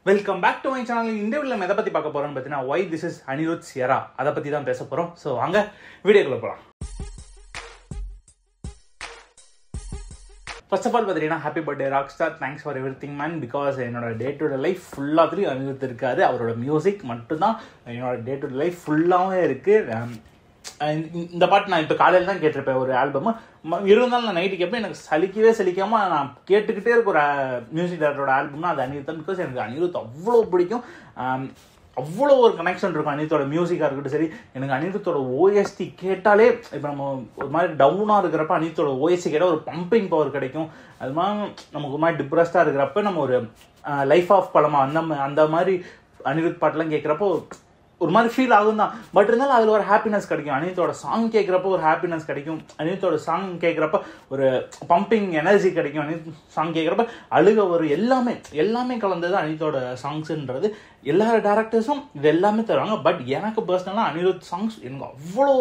welcome back to my channel இந்த video நம்ம எதை பற்றி பார்க்க போகிறோம்னு பார்த்தீங்கன்னா ஒய் திஸ் இஸ் அனிருத் சியரா அதை பற்றி தான் பேச போகிறோம் ஸோ வாங்க வீடியோக்குள்ள போகலாம் ஃபர்ஸ்ட் ஆஃப் ஆல் பார்த்தீங்கன்னா happy birthday rock star thanks for everything man because என்னோட டே டு டே லைஃப் ஃபுல்லாத்துலேயும் அனிருத் இருக்காரு அவரோட மியூசிக் மட்டும்தான் என்னோட டே டு டே லைஃப் ஃபுல்லாகவே இருக்குது இந்த பாட்டு நான் இப்போ காலையில் தான் கேட்டிருப்பேன் ஒரு ஆல்பம் இருந்தாலும் நான் நைட்டு கேட்பேன் எனக்கு சலிக்கவே சலிக்காமல் நான் கேட்டுக்கிட்டே இருக்க ஒரு மியூசிக் டேரக்டரோட ஆல்பம்னா அது அனிருத் தான் பிகாஸ் எனக்கு அனிருத் அவ்வளோ பிடிக்கும் ஆம், அவ்வளோ ஒரு கனெக்ஷன் இருக்கும் அனிருத்தோட மியூசிக்காக இருக்கட்டும் சரி எனக்கு அனிருத்தோட ஓஎஸ்டி கேட்டாலே இப்போ நம்ம ஒரு மாதிரி டவுனாக இருக்கிறப்ப அனிருத்தோட ஓஎஸ்டி கேட்டால் ஒரு பம்பிங் பவர் கிடைக்கும் அது மாதிரி நமக்கு ஒரு மாதிரி டிப்ரெஸ்டாக இருக்கிறப்ப நம்ம ஒரு லைஃப் ஆஃப் படமா அந்த மா- அந்த மாதிரி அனிருத் பாட்டெலாம் கேட்குறப்போ ஒரு மாதிரி ஃபீல் ஆகும் தான் பட் இருந்தாலும் அதில் ஒரு ஹாப்பினஸ் கிடைக்கும் அனிருத்தோட சாங் கேட்குறப்போ ஒரு ஹாப்பினஸ் கிடைக்கும் அனிருத்தோட சாங் கேட்குறப்ப ஒரு பம்பிங் எனர்ஜி கிடைக்கும் அனிருத் சாங் கேட்குறப்ப அழுக ஒரு எல்லாமே எல்லாமே கலந்தது அனிருத்தோட சாங்ஸ்ன்றது எல்லா டேரக்டர்ஸும் இது எல்லாமே தருவாங்க பட் எனக்கு பர்சனலாக அனிருத் சாங்ஸ் எனக்கு அவ்வளோ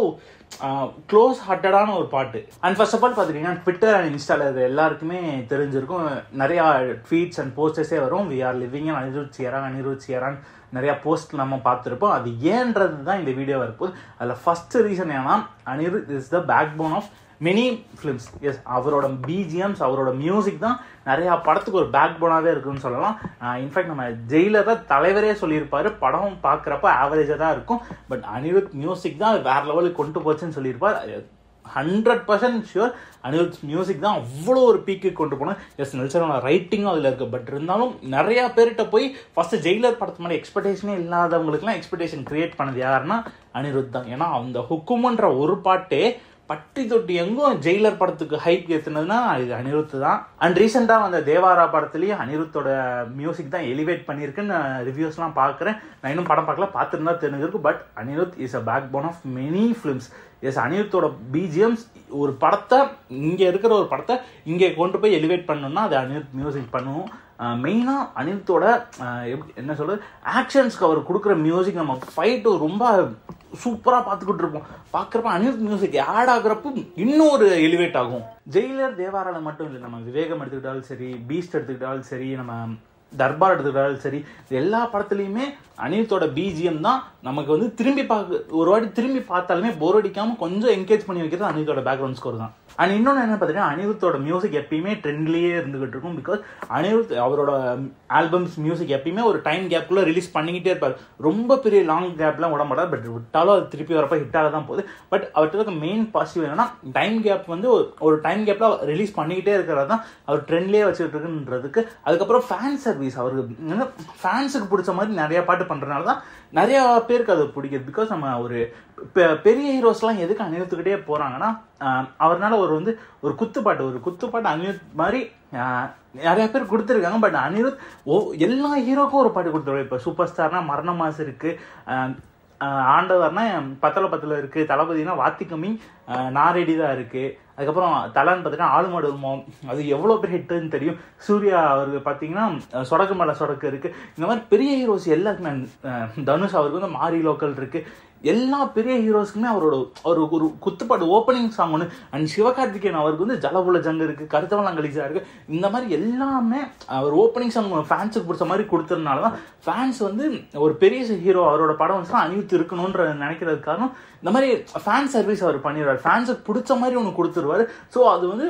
க்ளோஸ் ஹார்ட்டடான ஒரு பாட்டு அண்ட் ஃபர்ஸ்ட் ஆஃப் ஆல் பார்த்துட்டீங்கன்னா ட்விட்டர் அண்ட் இன்ஸ்டால இது எல்லாருக்குமே தெரிஞ்சிருக்கும் நிறையா ட்வீட்ஸ் அண்ட் போஸ்டர்ஸே வரும் we are living and Anirudh சியரா அனிருத் சியரான் நிறையா போஸ்ட் நம்ம பார்த்துருப்போம் அது ஏன்றது தான் இந்த வீடியோ வரப்போகுது அதில் ஃபர்ஸ்ட் ரீசன் ஏன்னா Anirudh is the backbone of many films எஸ் அவரோட பிஜிஎம்ஸ் அவரோட மியூசிக் தான் நிறையா படத்துக்கு ஒரு பேக் போனாகவே இருக்குன்னு சொல்லலாம் இன்ஃபேக்ட் நம்ம ஜெயிலரை தலைவரே சொல்லியிருப்பாரு படம் பார்க்குறப்ப ஆவரேஜாக தான் இருக்கும் பட் அனிருத் மியூசிக் தான் வேற லெவலுக்கு கொண்டு போச்சுன்னு சொல்லியிருப்பார் hundred percent sure Anirudh music தான் அவ்வளோ ஒரு பீக்கு கொண்டு போனோம் எஸ் நெல்சனோட ரைட்டிங்கும் அதில் இருக்குது பட் இருந்தாலும் நிறையா பேர்கிட்ட போய் ஃபர்ஸ்ட் ஜெயிலர் படத்து மாதிரி எக்ஸ்பெக்டேஷனே இல்லாதவங்களுக்குலாம் எக்ஸ்பெக்டேஷன் கிரியேட் பண்ணது யாருன்னா அனிருத் தான் ஏன்னா அந்த ஹுக்குமன்ற ஒரு பாட்டே பட்டி தொட்டி எங்கும் ஜெயிலர் படத்துக்கு ஹைப் ஏத்துனதுன்னா இது அனிருத் தான் அண்ட் ரீசெண்டாக வந்த தேவாரா படத்துலயும் அனிருத்தோட மியூசிக் தான் எலிவேட் பண்ணியிருக்குன்னு ரிவ்யூஸ்லாம் பார்க்குறேன் நான் இன்னும் படம் பார்க்கல பார்த்துருந்தா தெரிஞ்சிருக்கு but Anirudh is a backbone of many films எஸ் அனிருத்தோட பிஜிஎம்ஸ் ஒரு படத்தை இங்கே இருக்கிற ஒரு படத்தை இங்கே கொண்டு போய் எலிவேட் பண்ணணும்னா அது அனிருத் மியூசிக் பண்ணுவோம் மெயினாக அனிருத்தோட அஹ், எப்படி என்ன சொல்றது ஆக்ஷன்ஸ்க்கு அவர் கொடுக்குற மியூசிக் நம்ம ஃபைட்டு ரொம்ப சூப்பராக பார்த்துக்கிட்டு இருப்போம் பார்க்குறப்ப அனிருத் மியூசிக் ஆட் ஆகுறப்போ இன்னும் ஒரு எலிவேட் ஆகும் ஜெயிலர் தேவாரால மட்டும் இல்லை நம்ம விவேகம் எடுத்துக்கிட்டாலும் சரி பீஸ்ட் எடுத்துக்கிட்டாலும் சரி நம்ம தர்பார் எடுத்துக்கிட்டாலும் சரி இது எல்லா படத்துலையுமே அனிருத்தோட பிஜிஎம் தான் நமக்கு வந்து திரும்பி பார்க்க ஒரு வாட்டி திரும்பி பார்த்தாலுமே போர் அடிக்காம கொஞ்சம் என்கேஜ் பண்ணி வைக்கிறது அனிருத்தோட பேக்ரவுண்ட் ஸ்கோர் தான் அண்ட் இன்னொன்று என்ன பார்த்தீங்கன்னா அனிருத்தோட மியூசிக் எப்பயுமே ட்ரெண்ட்லேயே இருந்துகிட்டு இருக்கும் பிகாஸ் அனிருத் அவரோட ஆல்பம்ஸ் மியூசிக் எப்பயுமே ஒரு டைம் கேப்குள்ளே ரிலீஸ் பண்ணிக்கிட்டே இருப்பார் ரொம்ப பெரிய லாங் கேப்லாம் விட மாட்டார் பட் விட்டாலும் அது திருப்பி வரப்ப ஹிட் ஆக தான் போகுது பட் அவர்கிட்ட இருக்க மெயின் பாசிட்டிவ் என்னன்னா டைம் கேப் வந்து ஒரு- ஒரு டைம் கேப்ல ரிலீஸ் பண்ணிக்கிட்டே இருக்கிறது தான் அவர் ட்ரெண்ட்லேயே வச்சுக்கிட்டு இருக்குன்றதுக்கு அதுக்கப்புறம் ஃபேன் சர்வீஸ் அவருக்கு ஃபேன்ஸுக்கு பிடிச்ச மாதிரி நிறைய பாட்டு பண்றதுனால தான் நிறைய பேருக்கு அது பிடிக்குது பிகாஸ் நம்ம ஒரு பெ- பெரிய ஹீரோஸ்லாம் எதுக்கு அனிருத்துக்கிட்டே போறாங்கன்னா ஆஹ் அவர்னால ஒரு வந்து ஒரு குத்துப்பாட்டு ஒரு குத்துப்பாட்டு அனிருத் மாதிரி ஆஹ் நிறைய பேர் கொடுத்துருக்காங்க பட் அனிருத் ஓ எல்லா ஹீரோக்கும் ஒரு பாட்டு கொடுத்துருவாரு இப்போ சூப்பர் ஸ்டார்னா மரண மாசு இருக்கு ஆஹ் ஆஹ் ஆண்டவர்னா பத்தல பத்துல இருக்கு தளபதினா வாத்திக்கமி நாரெடி தான் இருக்கு அதுக்கப்புறம் தலான்னு பார்த்தீங்கன்னா ஆளு மாடு உருமோ அது எவ்வளோ பெரிய ஹிட்டுன்னு தெரியும் சூர்யா அவருக்கு பார்த்தீங்கன்னா அஹ், சொடக்கு மேல சொடக்கு இருக்கு இந்த மாதிரி பெரிய ஹீரோஸ் எல்லாருக்குமே அஹ், தனுஷ் அவருக்கு வந்து மாரி லோக்கல் இருக்கு எல்லா பெரிய ஹீரோஸ்க்குமே அவரோட ஒரு ஒரு குத்துப்பாட்டு ஓப்பனிங் சாங் ஒன்று அண்ட் சிவகார்த்திகேயன் அவருக்கு வந்து ஜலபுல ஜங்கு இருக்கு கருத்தவளம் கலிஜா இருக்கு இந்த மாதிரி எல்லாமே அவர் ஓப்பனிங் சாங் ஃபேன்ஸுக்கு பிடிச்ச மாதிரி கொடுத்ததுனால தான் ஃபேன்ஸ் வந்து ஒரு பெரிய ஹீரோ அவரோட படம் வந்துச்சுன்னா அணிவித்து இருக்கணுன்ற நினைக்கிறது காரணம் இந்த மாதிரி ஃபேன் சர்வீஸ் அவர் பண்ணிடுவார் ஃபேன்ஸுக்கு பிடிச்ச மாதிரி ஒன்று கொடுத்துருவாரு ஸோ அது வந்து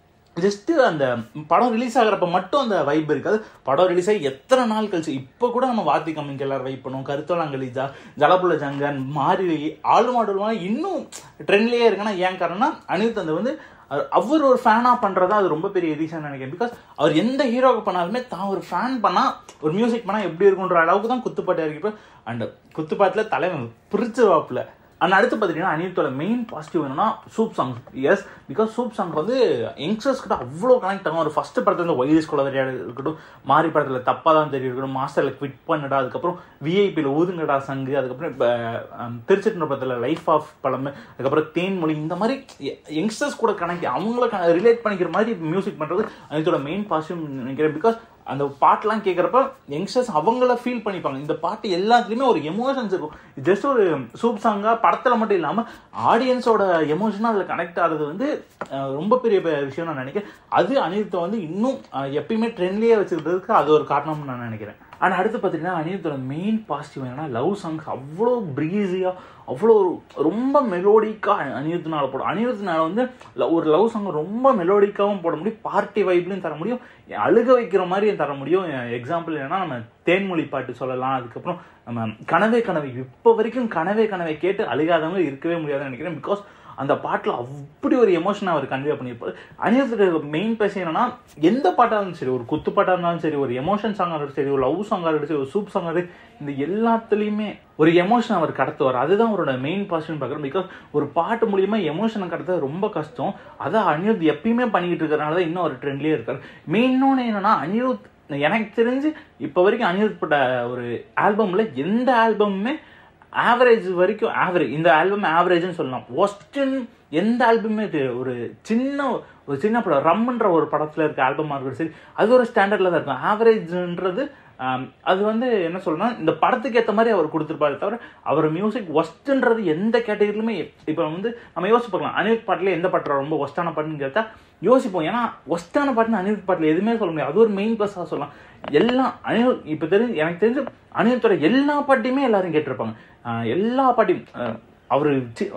ஜஸ்ட் அந்த படம் ரிலீஸ் ஆகிறப்ப மட்டும் அந்த வைப் இருக்காது படம் ரிலீஸ் ஆகி எத்தனை நாள் கழிச்சு இப்போ கூட நம்ம வாத்தி கம்மிக்கு எல்லாரும் வைப் பண்ணுவோம் கருத்தோலாங்கலிஜா ஜலபுல ஜங்கன் மாறி ஆளு மாடல் இன்னும் ட்ரெண்ட்லேயே இருக்குன்னா ஏன் காரணம்னா அனிருத் அந்த வந்து அவர் அவர் ஒரு ஃபேனா பண்றதா அது ரொம்ப பெரிய ரீசன் நினைக்கிறேன் பிகாஸ் அவர் எந்த ஹீரோக்கு பண்ணாலுமே தான் ஒரு ஃபேன் பண்ணா ஒரு மியூசிக் பண்ணா எப்படி இருக்குன்ற அளவுக்கு தான் குத்துப்பாட்டு இருக்கு அண்ட் குத்துப்பாட்டுல தலைவன் பிரிச்சுவாப்புல அண்ட் அடுத்து பார்த்தீங்கன்னா அனிருத்தோட மெயின் பாசிட்டிவ் என்னன்னா சூப் சாங் எஸ் பிகாஸ் சூப் சாங் வந்து யங்ஸ்டர்ஸ் கிட்ட அவ்வளோ கனெக்ட் ஆகும் ஒரு ஃபர்ஸ்ட் படத்துல இந்த வைரஸ் குலவரியா இருக்கட்டும் மாறி படத்தில் தப்பாக தான் தெரியும் இருக்கட்டும் மாஸ்டரில் குவிட் பண்ணடா அதுக்கப்புறம் விஐபியில் ஊதுங்கடா சங்கு அதுக்கப்புறம் இப்போ திருச்சிற்றம்பலத்தில் லைஃப் ஆஃப் படம் அதுக்கப்புறம் தேன்மொழி இந்த மாதிரி யங்ஸ்டர்ஸ் கூட கனெக்ட் அவங்கள ரிலேட் பண்ணிக்கிற மாதிரி மியூசிக் பண்ணுறது அனிருத்தோட மெயின் பாசிட்டிவ் நினைக்கிறேன் பிகாஸ் அந்த பாட்டெலாம் கேட்குறப்ப யங்ஸ்டர்ஸ் அவங்கள ஃபீல் பண்ணிப்பாங்க இந்த பாட்டு எல்லாத்துலேயுமே ஒரு எமோஷன்ஸ் இருக்கும் ஜஸ்ட் ஒரு சூப் சாங்காக படத்தில் மட்டும் இல்லாமல் ஆடியன்ஸோட எமோஷனாக அதில் கனெக்ட் ஆகிறது வந்து அஹ், ரொம்ப பெரிய பெ- விஷயம் நான் நினைக்கிறேன் அது அனிருத்தை வந்து இன்னும் அஹ், எப்பயுமே ட்ரெண்ட்லேயே வச்சுக்கிறதுக்கு அது ஒரு காரணம்னு நான் நினைக்கிறேன் ஆனால் அடுத்து பார்த்தீங்கன்னா அனிருத்தோட மெயின் பாசிட்டிவ் என்னன்னா லவ் சாங்ஸ் அவ்வளோ ப்ரீஸியாக அவ்வளோ ரொம்ப மெலோடிக்காக அனிருத்தினால போடும் அனிருத்தினால வந்து ல- ஒரு லவ் சாங் ரொம்ப மெலோடிக்காகவும் போட முடியும் பார்ட்டி வைப்லையும் தர முடியும் அழுக வைக்கிற மாதிரியும் தர முடியும் எக்ஸாம்பிள் என்னன்னா நம்ம தேன்மொழி பாட்டு சொல்லலாம் அதுக்கப்புறம் நம்ம கனவே கனவை இப்போ வரைக்கும் கனவே கனவை கேட்டு அழுகாதவங்க இருக்கவே முடியாதுன்னு நினைக்கிறேன் பிகாஸ் அந்த பாட்டில் அப்படி ஒரு எமோஷனை அவர் கன்வே பண்ணியிருப்பார் அனிருத்தோட மெயின் பேச என்னன்னா எந்த பாட்டாக இருந்தாலும் சரி ஒரு குத்து பாட்டாக இருந்தாலும் சரி ஒரு எமோஷன் சாங்காக இருக்கட்டும் சரி ஒரு லவ் சாங்காக இருக்கட்டும் சரி ஒரு சூப் சாங்காக இருக்கட்டும் இந்த எல்லாத்துலேயுமே ஒரு எமோஷன் அவர் கடத்துவார் அதுதான் அவரோட மெயின் பாசிட்டிவ் பார்க்குறேன் பிகாஸ் ஒரு பாட்டு மூலியமா எமோஷனை கடத்த ரொம்ப கஷ்டம் அதான் அனிருத் எப்பயுமே பண்ணிக்கிட்டு இருக்கிறனால தான் இன்னும் ஒரு ட்ரெண்ட்லேயே இருக்காரு மெயின்னொன்று என்னன்னா அனிருத் எனக்கு தெரிஞ்சு இப்போ வரைக்கும் அனிருத் பட்ட ஒரு ஆல்பம்ல எந்த ஆல்பமுமே ஆவரேஜ் வரைக்கும் ஆவரேஜ் இந்த ஆல்பம் ஆவரேஜ்னு சொல்லலாம் ஒஸ்ட்னு எந்த ஆல்பமே ஒரு சின்ன ஒரு சின்ன படம் ரம்ன்ற ஒரு படத்துல இருக்க ஆல்பமாக இருக்கட்டும் சரி அது ஒரு ஸ்டாண்டர்ட்ல தான் இருக்கும் ஆவரேஜ்ன்றது ஆம், அது வந்து என்ன சொல்லணும் இந்த படத்துக்கு ஏற்ற மாதிரி அவர் கொடுத்துருப்பாரு தவிர அவர் மியூசிக் ஒஸ்ட்ன்றது எந்த கேட்டகரியிலுமே இப்போ வந்து நம்ம யோசிச்சு பார்க்கலாம் அனிருத் பாட்டில் எந்த பாட்டு ரொம்ப ஒஸ்டான பாட்டுன்னு கேட்டா யோசிப்போம் ஏன்னா ஒஸ்டான பாட்டுன்னு அனிருத் பாட்டில் எதுவுமே சொல்ல முடியாது அது ஒரு மெயின் ப்ளஸ்ஸாக சொல்லலாம் எல்லாம் அனிருத் இப்போ தெரிஞ்சு எனக்கு தெரிஞ்சு அனிருத்தோட எல்லா பாட்டையுமே எல்லாரும் கேட்டிருப்பாங்க ஆஹ் எல்லா பாட்டையும் ஆஹ் அவரு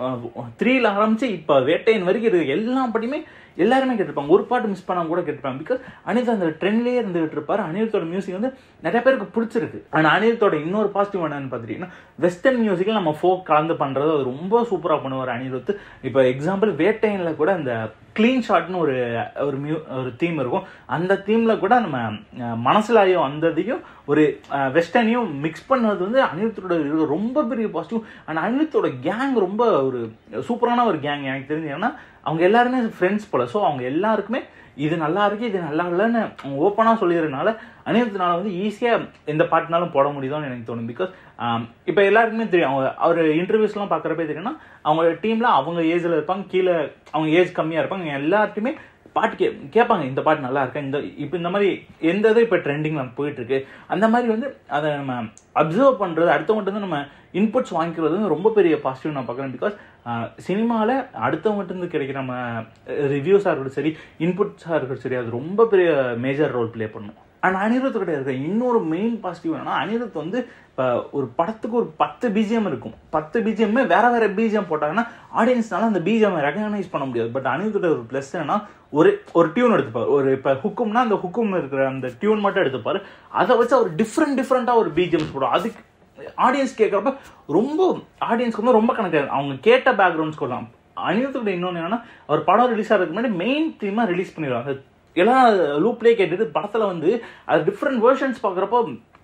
த்ரீல ஆரம்பிச்சு இப்போ வேட்டையன் வரைக்கும் இருக்க எல்லா பாட்டையுமே எல்லாருமே கேட்டிருப்பாங்க ஒரு பாட்டு மிஸ் பண்ணாம கூட கேட்டிருப்பாங்க பிகாஸ் அனிருத் அந்த ட்ரெண்ட்லேயே இருந்துகிட்டு இருப்பாரு அனிருத்தோட மியூசிக் வந்து நிறைய பேருக்கு பிடிச்சிருக்கு ஆனால் அனிருத்தோட இன்னொரு பாசிட்டிவ் என்னன்னு பார்த்துட்டீங்கன்னா வெஸ்டர்ன் மியூசிக்கில் நம்ம ஃபோக் கலந்து பண்ணுறது அது ரொம்ப சூப்பராக பண்ணுவார் அனிருத் இப்போ எக்ஸாம்பிள் வேட்டையனில் கூட அந்த க்ளீன் ஷாட்னு ஒரு ஒரு மியூ ஒரு தீம் இருக்கும் அந்த தீமில் கூட நம்ம அஹ், மனசுலாயும் அந்ததையும் ஒரு வெஸ்டர்னையும் மிக்ஸ் பண்ணது வந்து அனிருத்தோட இது ரொம்ப பெரிய பாசிட்டிவ் அண்ட் அனிருத்தோட கேங் ரொம்ப ஒரு சூப்பரான ஒரு கேங் எனக்கு தெரிஞ்சு ஏன்னா அவங்க எல்லாருமே ஃப்ரெண்ட்ஸ் போல ஸோ அவங்க எல்லாருக்குமே இது நல்லா இருக்கு இது நல்லா இல்லைன்னு அவங்க ஓப்பனாக சொல்லிடுறதுனால அனிருத்தினால வந்து ஈஸியாக எந்த பாட்டுனாலும் போட முடியுதான்னு எனக்கு தோணும் பிகாஸ் இப்போ எல்லாருக்குமே தெரியும் அவங்க அவர் இன்டர்வியூஸ்லாம் பார்க்குறப்பே தெரியும்னா அவங்க டீமில் அவங்க ஏஜில் இருப்பாங்க கீழே அவங்க ஏஜ் கம்மியாக இருப்பாங்க எல்லார்ட்டையுமே பாட்டு கே கேட்பாங்க இந்த பாட்டு நல்லா இருக்கா இந்த இப்போ இந்த மாதிரி எந்த இது இப்போ ட்ரெண்டிங்கில் போயிட்டு இருக்கு அந்த மாதிரி வந்து அதை நம்ம அப்சர்வ் பண்ணுறது அடுத்தவங்கள்ட்ட இருந்து நம்ம இன்புட்ஸ் வாங்கிக்கிறது வந்து ரொம்ப பெரிய பாசிட்டிவ் நான் பார்க்குறேன் பிகாஸ் சினிமாவில் அடுத்தவங்ககிட்ட இருந்து கிடைக்கிற நம்ம ரிவ்யூஸாக இருக்கட்டும் சரி இன்புட்ஸாக இருக்கட்டும் சரி அது ரொம்ப பெரிய மேஜர் ரோல் ப்ளே பண்ணும் அண்ட் அனிருத் கிட்ட இருக்க இன்னொரு மெயின் பாசிட்டிவ் என்னன்னா அனிருத் வந்து இப்போ ஒரு படத்துக்கு ஒரு பத்து பிஜிஎம் இருக்கும் பத்து பிஜிஎம்மே வேற வேற பிஜிஎம் போட்டாங்கன்னா ஆடியன்ஸ்னால அந்த பிஜிஎம் ரெகனைஸ் பண்ண முடியாது பட் அனிருத்தோட ஒரு ப்ளஸ் என்னன்னா ஒரு ஒரு டியூன் எடுத்துப்பாரு ஒரு இப்போ ஹுக்கும்னா அந்த ஹுக்கும் இருக்கிற அந்த டியூன் மட்டும் எடுத்துப்பாரு அதை வச்சு அவர் டிஃப்ரெண்ட் டிஃப்ரெண்ட்டாக ஒரு பிஜிஎம்ஸ் போடும் அதுக்கு ஆடியன்ஸ் கேட்குறப்ப ரொம்ப ஆடியன்ஸ்க்கு வந்து ரொம்ப கணக்கு அவங்க கேட்ட பேக்ரவுண்ட்ஸ் சொல்லலாம் அனிருத்தோட இன்னொன்று என்னன்னா அவர் படம் ரிலீஸ் ஆகிறதுக்கு முன்னாடி மெயின் தீமாக ரிலீஸ் பண்ணிடுவாங்க எல்லாம் லூப்லேயே கேட்டுட்டு படத்தில் வந்து அது டிஃப்ரெண்ட் வேர்ஷன்ஸ் பார்க்குறப்போ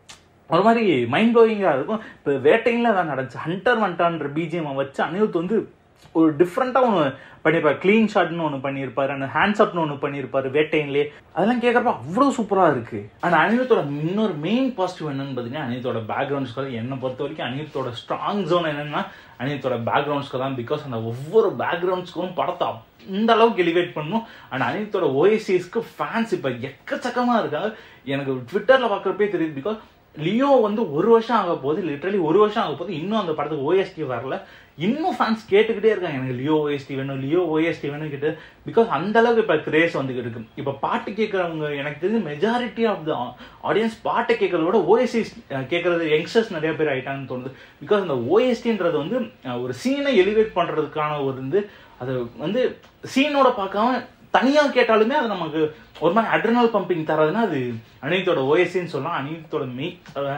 ஒரு மாதிரி மைண்ட் ப்ளோயிங்காக இருக்கும் இப்போ வேட்டையில் தான் நடந்துச்சு ஹண்டர் வண்டான்ற பிஜிஎம் வச்சு அனிருத் வந்து ஒரு டிஃப்ரெண்ட்டாக ஒன்று பண்ணியிருப்பார் க்ளீன் ஷாட்னு ஒன்று பண்ணியிருப்பாரு அந்த ஹேண்ட்ஸ் அப்னு ஒன்று பண்ணியிருப்பாரு வேட்டைன்லேயே அதெல்லாம் கேட்குறப்ப அவ்வளோ சூப்பராக இருக்குது ஆனால் அனிருத்தோட இன்னொரு மெயின் பாசிட்டிவ் என்னன்னு பார்த்தீங்கன்னா அனிருத்தோட பேக்ரவுண்ட் ஸ்கோர் என்னை பொறுத்த வரைக்கும் அனிருத்தோட ஸ்ட்ராங் ஜோன் என்னன்னா அனிருத்தோட பேக்ரவுண்ட் ஸ்கோர் தான் பிகாஸ் அந்த ஒவ்வொரு பேக்ரவுண்ட் ஸ்கோரும் படத்தை இந்த அளவுக்கு எலிவேட் பண்ணும் அண்ட் அனிருத்தோட ஓஎஸ்சிஸ்க்கு ஃபேன்ஸ் இப்போ எக்கச்சக்கமாக இருக்காங்க எனக்கு ட்விட்டரில் பார்க்குறப்பே தெரியுது பிகாஸ் லியோ வந்து ஒரு வருஷம் ஆக போகுது லிட்டரலி ஒரு வருஷம் ஆக போகுது இன்னும் அந்த படத்துக்கு ஓஎஸ்டி வரல இன்னும் ஃபேன்ஸ் கேட்டுக்கிட்டே இருக்காங்க எனக்கு லியோ ஓஎஸ்டி வேணும் லியோ ஓஎஸ்டி வேணும் கேட்டு பிகாஸ் அந்த அளவுக்கு இப்போ கிரேஸ் வந்துகிட்டு இருக்கு இப்போ பாட்டு கேட்குறவங்க எனக்கு தெரிஞ்ச மெஜாரிட்டி ஆஃப் த ஆடியன்ஸ் பாட்டை கேட்கறத விட ஓஎஸ்டி கேட்கறது யங்ஸ்டர்ஸ் நிறைய பேர் ஆயிட்டாங்கன்னு தோணுது பிகாஸ் அந்த ஓஎஸ்டின்றது வந்து அஹ், ஒரு சீனை எலிவேட் பண்றதுக்கான ஒரு வந்து அது வந்து சீனோட பார்க்காம தனியா கேட்டாலுமே அது நமக்கு ஒரு மாதிரி அட்ரினல் பம்பிங் தரதுன்னா அது அனிருத்தோட ஓஎஸ்சின்னு சொல்லலாம் அனிருத்தோட மெய்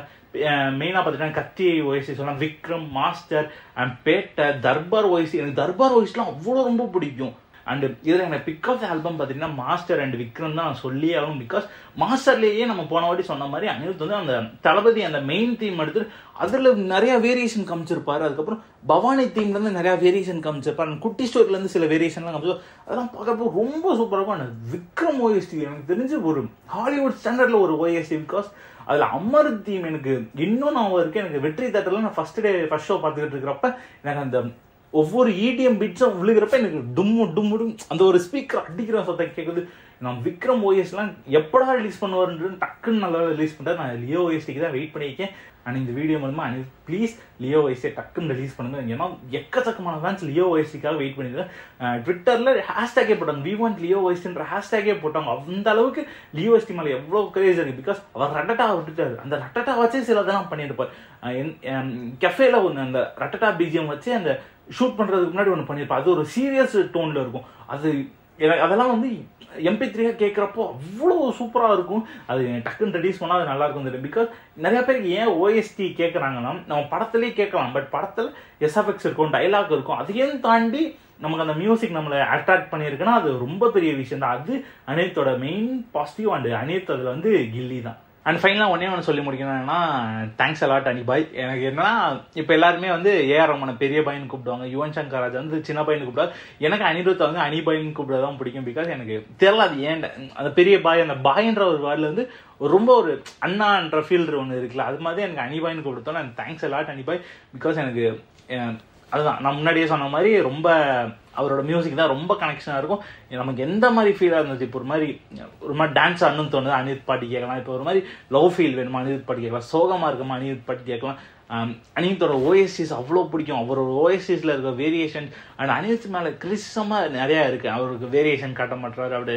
மெயினாக பார்த்துட்டா கத்தி ஓஎஸ்சி சொல்லலாம் விக்ரம் மாஸ்டர் அண்ட் பேட்டை தர்பார் ஓஎஸ்சி எனக்கு தர்பார் ஓஎஸ்லாம் அவ்வளோ ரொம்ப பிடிக்கும் அண்ட் இதில் எனக்கு பிக் ஆஃப் ஆல்பம் பார்த்தீங்கன்னா மாஸ்டர் அண்ட் விக்ரம் தான் நான் சொல்லியே ஆகும் பிகாஸ் மாஸ்டர்லேயே நம்ம போன வாட்டி சொன்ன மாதிரி அனிருத் வந்து அந்த தளபதி அந்த மெயின் தீம் எடுத்து அதில் நிறைய வேரியேஷன் காமிச்சிருப்பாரு அதுக்கப்புறம் பவானி தீம்லேருந்து நிறைய வேரியேஷன் காமிச்சிருப்பாரு அந்த குட்டி ஸ்டோரிலேருந்து சில வேரியேஷன்லாம் காமிச்சிருப்பாரு அதெல்லாம் பார்க்குறப்போ ரொம்ப சூப்பராக இருக்கும் அந்த விக்ரம் ஓஎஸ்டி எனக்கு தெரிஞ்சு ஒரு ஹாலிவுட் ஸ்டாண்டர்டில் ஒரு ஓஎஸ்டி பிகாஸ் அதில் அமர் தீம் எனக்கு இன்னும் நான் இருக்கு எனக்கு வெற்றி தேட்டரில் நான் ஃபர்ஸ்ட் டே ஃபர்ஸ்ட் ஷோ பார்த்துக்கிட்டு இருக்கிறப்ப எனக்கு அந்த ஒவ்வொரு இடிஎம் பிட்ஸும் விழுகிறப்ப எனக்கு டும்மு டும்மு டும் அந்த ஒரு ஸ்பீக்கர் அடிக்கிற சத்தம் கேட்குது நான் விக்ரம் ஓஎஸ்லாம் எப்படா ரிலீஸ் பண்ணுவாருன்றது டக்குன்னு நல்லா ரிலீஸ் பண்ணுறாரு நான் லியோ ஓஎஸ்டிக்கு தான் வெயிட் பண்ணியிருக்கேன் அண்ட் இந்த வீடியோ மூலமா அனில் ப்ளீஸ் லியோ ஓஎஸ்டியை டக்குன்னு ரிலீஸ் பண்ணுங்க ஏன்னா எக்கச்சக்கமான ஃபேன்ஸ் லியோ ஓஎஸ்டிக்காக வெயிட் பண்ணியிருக்கேன் ட்விட்டரில் ஹேஷ்டேக்கே போட்டாங்க வி வாண்ட் லியோ ஓஎஸ்டின்ற ஹேஷ்டேக்கே போட்டாங்க அந்த அளவுக்கு லியோ ஓஎஸ்டி மேலே எவ்வளோ கிரேஸ் இருக்கு பிகாஸ் அவர் ரட்டட்டா விட்டுட்டாரு அந்த ரட்டட்டா வச்சே சில இதெல்லாம் பண்ணியிருப்பார் கெஃபேல ஒன்று அந்த ரட்டட்டா பிஜிஎம் வச்சு அந்த ஷூட் பண்ணுறதுக்கு முன்னாடி ஒன்று பண்ணியிருப்பார் அது ஒரு சீரியஸ் டோனில் இருக்கும் அது எனக்கு அதெல்லாம் வந்து எம்பி த்ரீயாக கேட்குறப்போ அவ்வளோ சூப்பராக இருக்கும் அது டக்குன்னு ரிலீஸ் பண்ணால் அது நல்லா இருக்கும் தெரியும் பிகாஸ் நிறைய பேருக்கு ஏன் ஓஎஸ்டி கேட்குறாங்கன்னா நம்ம படத்துலேயே கேட்கலாம் பட் படத்தில் எஸ்எஃப்எக்ஸ் இருக்கும் டைலாக் இருக்கும் அதையும் தாண்டி நமக்கு அந்த மியூசிக் நம்மளை அட்ராக்ட் பண்ணியிருக்குன்னா அது ரொம்ப பெரிய விஷயம் தான் அது அனிருத்தோட மெயின் பாசிட்டிவ் அண்ட் அனிருத் அதில் வந்து கில்லி தான் அண்ட் ஃபைனலாக ஒன்னே ஒன்று சொல்லி முடிக்கணும்னா தேங்க்ஸ் அலாட் அனி பாய் எனக்கு என்னன்னா இப்போ எல்லாருமே வந்து ஏஆர் ரமனை பெரிய பையன் கூப்பிடுவாங்க யுவன் சங்கர் ராஜா வந்து சின்ன பையன் கூப்பிடுவாங்க எனக்கு அனிருத்தை வந்து அனி பாயின்னு கூப்பிட தான் பிடிக்கும் பிகாஸ் எனக்கு தெரியல அது ஏன் அந்த பெரிய பாய் அந்த பாய்ன்ற ஒரு வேர்டில் வந்து ரொம்ப ஒரு அண்ணான்ற ஃபீல்டு ஒன்று இருக்குல்ல அது மாதிரி எனக்கு அனிபாயின்னு கூப்பிடுத்தோம் எனக்கு தேங்க்ஸ் அலாட் அனிபாய் பிகாஸ் எனக்கு அதுதான் நான் முன்னாடியே சொன்ன மாதிரி ரொம்ப அவரோட மியூசிக் தான் ரொம்ப கனெக்ஷனாக இருக்கும் நமக்கு எந்த மாதிரி ஃபீலாக இருந்துச்சு இப்போ ஒரு மாதிரி ஒரு மாதிரி டான்ஸ் ஆடணும்னு தோணுது அனிருத் பாட்டி கேட்கலாம் இப்போ ஒரு மாதிரி லவ் ஃபீல் வேணுமா அனிருத் பாட்டி கேட்கலாம் சோகமாக இருக்குமா அனிருத் பாட்டி கேட்கலாம் அனிருத்தோட ஓஎஸ்சிஸ் அவ்வளோ பிடிக்கும் அவரோட ஓஎஸ்சிஸில் இருக்க வேரியேஷன் அண்ட் அனிருத் மேலே கிறிஸ்டமாக நிறையா இருக்குது அவருக்கு வேரியேஷன் காட்ட மாட்டாரு அவரு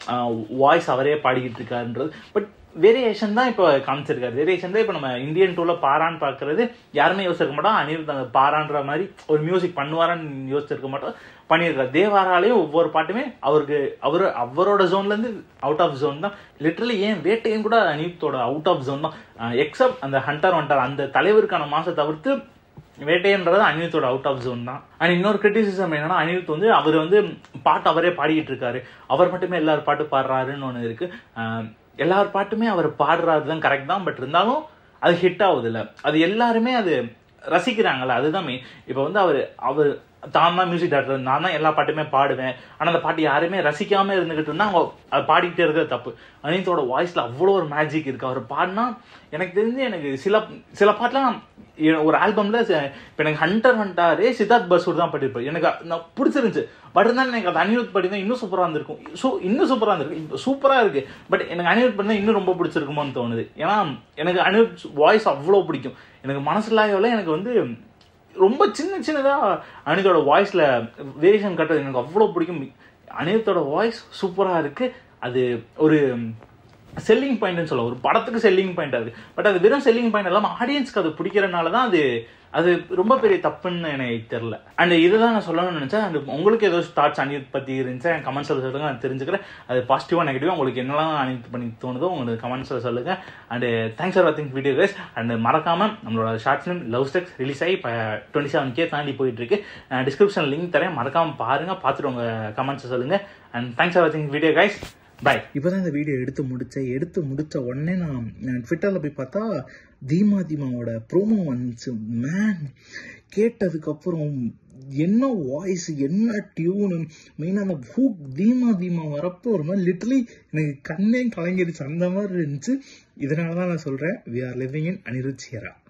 வாய்ஸ் அவரே பாடிக்கிட்டு இருக்காருன்றது பட் வேரியேஷன் தான் இப்போ காமிச்சிருக்காரு வேரியேஷன் தான் இப்போ நம்ம இந்தியன் டூவில் பாரான்னு பார்க்கறது யாருமே யோசிச்சிருக்க மாட்டோம் அனிருத் அந்த பாரான்ற மாதிரி ஒரு மியூசிக் பண்ணுவாரான்னு யோசிச்சிருக்க மாட்டோம் பண்ணியிருக்காரு தேவாராலையும் ஒவ்வொரு பாட்டுமே அவருக்கு அவர் அவரோட ஜோன்லேருந்து அவுட் ஆஃப் ஜோன் தான் லிட்டரலி ஏன் வேட்டையும் கூட அனிருத்தோட அவுட் ஆஃப் ஜோன் தான் எக்ஸப்ட் அந்த ஹண்டர் வண்டர் அந்த தலைவருக்கான மாசம் தவிர்த்து வேட்டைன்றது அனிருத்தோட அவுட் ஆஃப் ஜோன் தான் அண்ட் இன்னொரு கிரிட்டிசிசம் என்னன்னா அனிருத் வந்து அவர் வந்து பாட்டு அவரே பாடிக்கிட்டு இருக்காரு அவர் மட்டுமே எல்லாரும் பாட்டு பாடுறாருன்னு ஒன்று இருக்கு எல்லார் பாட்டுமே அவர் பாடுறாரு தான் கரெக்ட் தான் பட் இருந்தாலும் அது ஹிட் ஆகுது இல்லை அது எல்லாருமே அது ரசிக்கிறாங்கல்ல அதுதான் மெயின் இப்போ வந்து அவர் அவர் தான் தான் மியூசிக் டேரக்டர் நான் தான் எல்லா பாட்டுமே பாடுவேன் ஆனால் அந்த பாட்டு யாருமே ரசிக்காம இருந்துகிட்டு இருந்தா அவங்க அது பாடிக்கிட்டே இருக்கிறது தப்பு அனிதோட வாய்ஸ்ல அவ்வளோ ஒரு மேஜிக் இருக்கு அவர் பாடினா எனக்கு தெரிஞ்சு எனக்கு சில சில பாட்டுலாம் ஒரு ஆல்பம்ல இப்போ எனக்கு ஹண்டர் ஹண்டாரே சித்தார்த் பசூர் தான் பாடிருப்பார் எனக்கு நான் பிடிச்சிருந்துச்சு பட் இருந்தாலும் எனக்கு அது அனிருத் பாடி தான் இன்னும் சூப்பராக இருந்திருக்கும் ஸோ இன்னும் சூப்பராக இருந்திருக்கு சூப்பராக இருக்கு பட் எனக்கு அனிருத் பாடி தான் இன்னும் ரொம்ப பிடிச்சிருக்குமோன்னு தோணுது ஏன்னா எனக்கு அனிருத் வாய்ஸ் அவ்வளோ பிடிக்கும் எனக்கு மனசுலாயவில் எனக்கு வந்து ரொம்ப சின்ன சின்னதாக அனிதோட வாய்ஸில் வேரியேஷன் கட்டுறது எனக்கு அவ்வளோ பிடிக்கும் அனிருத்தோட வாய்ஸ் சூப்பராக இருக்குது அது ஒரு செல்லிங் பாயிண்ட்னு சொல்ல ஒரு படத்துக்கு செல்லிங் பாயிண்ட் அது பட் அது வெறும் செல்லிங் பாயிண்ட் இல்லாமல் ஆடியன்ஸ்க்கு அது பிடிக்கிறனால தான் அது அது ரொம்ப பெரிய தப்புன்னு எனக்கு தெரில அண்ட் இதுதான் நான் சொல்லணும்னு நினச்சேன் அண்ட் உங்களுக்கு ஏதோ தாட்ஸ் அனித் பற்றி இருந்துச்சா என் கமெண்ட்ஸில் சொல்லுங்கள் நான் தெரிஞ்சுக்கிறேன் அது பாசிட்டிவாக நெகட்டிவாக உங்களுக்கு என்னெல்லாம் அனித் பண்ணி தோணுதோ உங்களுக்கு கமெண்ட்ஸில் சொல்லுங்கள் அண்ட் தேங்க்ஸ் ஃபார் வாட்சிங் வீடியோ கைஸ் அண்ட் மறக்காமல் நம்மளோட ஷார்ட் ஃபிலிம் லவ் ஸ்டெக்ஸ் ரிலீஸ் ஆகி இப்போ டுவெண்ட்டி செவன் கே தாண்டி போயிட்டு இருக்கு டிஸ்கிரிப்ஷன் லிங்க் தரேன் மறக்காமல் பாருங்கள் பார்த்துட்டு உங்கள் கமெண்ட்ஸை சொல்லுங்கள் அண்ட் தேங்க்ஸ் ஃபார் வாட்சிங் வீடியோ கைஸ் பாய் இப்போ தான் இந்த வீடியோ எடுத்து முடித்தேன் எடுத்து முடித்த உடனே நான் ட்விட்டரில் போய் பார்த்தா தீமா தீமாவோட ப்ரோமோ வந்துச்சு மேன் கேட்டதுக்கப்புறம் என்ன வாய்ஸ் என்ன டியூனு மெயினாக அந்த ஹூக் தீமா தீமா வரப்போ ஒரு மாதிரி லிட்டலி எனக்கு கண்ணே கலங்கிடுச்சு அந்த மாதிரி இருந்துச்சு இதனால தான் நான் சொல்கிறேன் we are living in Anirudh Sierra